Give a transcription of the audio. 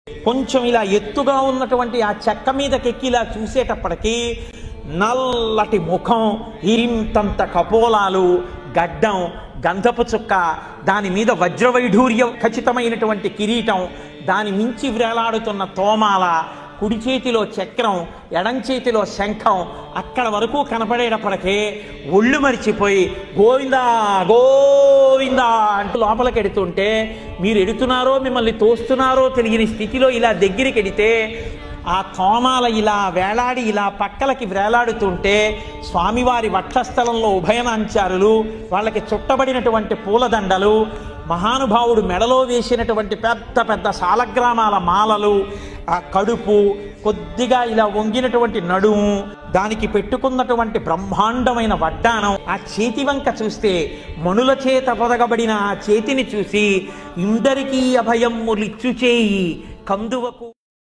కొంచెం ఇలా ఎత్తుగా ఉన్నటువంటి ఆ చెక్క మీదకెక్కి ఇలా చూసేటప్పటికి నల్లటి ముఖం ఇంతంత కపోలాలు గడ్డం గంధపు చుక్క దాని మీద వజ్రవైఢూర్యం ఖచ్చితమైనటువంటి కిరీటం దాని మించి వ్రేలాడుతున్న తోమాల కుడి చేతిలో చక్రం ఎడం చేతిలో శంఖం అక్కడ వరకు కనపడేటప్పటికే ఒళ్ళు మరిచిపోయి గోవిందా గోవిందా అంటూ లోపలికి ఎడుతుంటే మీరు ఎడుతున్నారో మిమ్మల్ని తోస్తున్నారో తెలియని స్థితిలో ఇలా దగ్గరికి ఎడితే ఆ తోమాల ఇలా వేలాడి ఇలా పక్కలకి వేలాడుతుంటే స్వామివారి వక్షస్థలంలో ఉభయనాంచారులు వాళ్ళకి చుట్టబడినటువంటి పూలదండలు మహానుభావుడు మెడలో వేసినటువంటి పెద్ద పెద్ద సాలగ్రామాల మాలలు ఆ కడుపు కొద్దిగా ఇలా వంగినటువంటి నడుము దానికి పెట్టుకున్నటువంటి బ్రహ్మాండమైన వడ్డానం ఆ చేతి వంక చూస్తే మణుల చేత పొదగబడిన ఆ చేతిని చూసి ఇందరికీ అభయమ్ములిచ్చు చేయి కందువకు